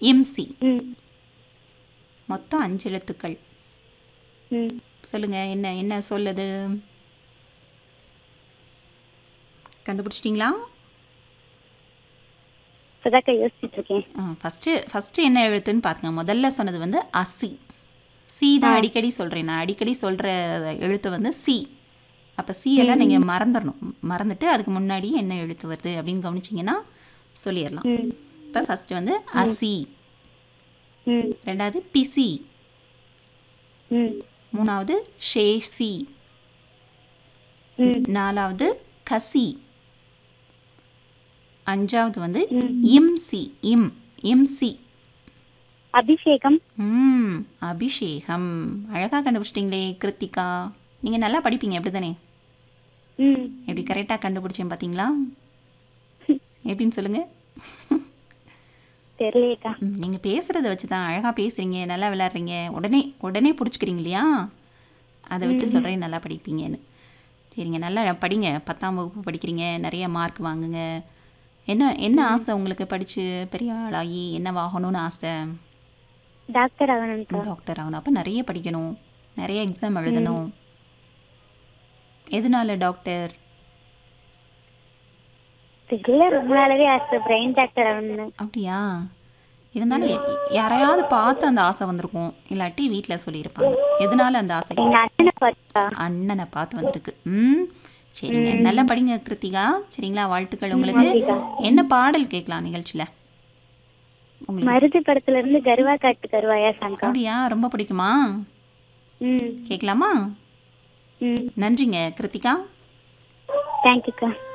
இம்சி ம் மொத்தம் அஞ்சு எழுத்துக்கள் ம் சொல்லுங்க என்ன என்ன சொல்லுது கண்டுபிடிச்சிட்டிங்களா இப்போதாக்கா யோசிச்சுட்டு இருக்கேன் ஃபஸ்ட்டு ஃபஸ்ட்டு என்ன எழுத்துன்னு பார்த்துங்க முதல்ல சொன்னது வந்து அசி சி தான் அடிக்கடி சொல்கிறேன் நான் அடிக்கடி சொல்கிற எழுத்து வந்து சி அப்போ சி எல்லாம் நீங்கள் மறந்துடணும் மறந்துட்டு அதுக்கு முன்னாடி என்ன எழுத்து வருது அப்படின்னு கவனிச்சிங்கன்னா சொல்லிடலாம் ம் இப்போ ஃபஸ்ட்டு வந்து அசி ம் ரெண்டாவது பிசி ம் மூணாவது ஷேசி ம் நாலாவது கசி அஞ்சாவது வந்து ம். இம்சி இம் இம்சி அபிஷேகம் ம் அபிஷேகம் அழகாக கண்டுபிடிச்சிட்டிங்களே கிருத்திகா நீங்கள் நல்லா படிப்பீங்க எப்படி தானே ம் எப்படி கரெக்டாக கண்டுபிடிச்சேன் பார்த்தீங்களா எப்படின்னு சொல்லுங்கள் தெரியலையேக்கா நீங்கள் பேசுகிறத வச்சு தான் அழகாக பேசுகிறீங்க நல்லா விளையாடுறீங்க உடனே உடனே பிடிச்சிக்கிறீங்க இல்லையா அதை வச்சு சொல்கிறேன் நல்லா படிப்பீங்கன்னு சரிங்க நல்லா படிங்க பத்தாம் வகுப்பு படிக்கிறீங்க நிறைய மார்க் வாங்குங்க என்ன என்ன ஆசை உங்களுக்கு படித்து பெரிய ஆளாகி என்ன ஆகணும்னு ஆசை டாக்டர் ஆகணும்க்கா டாக்டர் ஆகணும் அப்போ நிறைய படிக்கணும் நிறைய எக்ஸாம் எழுதணும் எதனால டாக்டர் தெரியல ரொம்ப நாளாவே ஆசை பிரெயின் டாக்டர் ஆகணும்னு அப்படியா இருந்தாலும் யா- யாரையாவது பார்த்து அந்த ஆசை வந்திருக்கும் இல்லாட்டி வீட்டில் சொல்லியிருப்பாங்க எதனால அந்த ஆசை எங்க அண்ணனை பார்த்தா அண்ணனை பார்த்து வந்திருக்கு ம் சரிங்க நல்லா படிங்க கிருத்திகா சரிங்களா வாழ்த்துக்கள் உங்களுக்கு நன்றிக்கா. என்ன பாடல் கேட்கலாம் நிகழ்ச்சியில் உங்களுக்கு மருது படத்துல இருந்து கருவா காட்டு கருவாயா சாங்கா அப்படியா ரொம்ப பிடிக்குமா ம் கேட்கலாமா ம் நன்றிங்க கிருத்திகா தேங்க்யூக்கா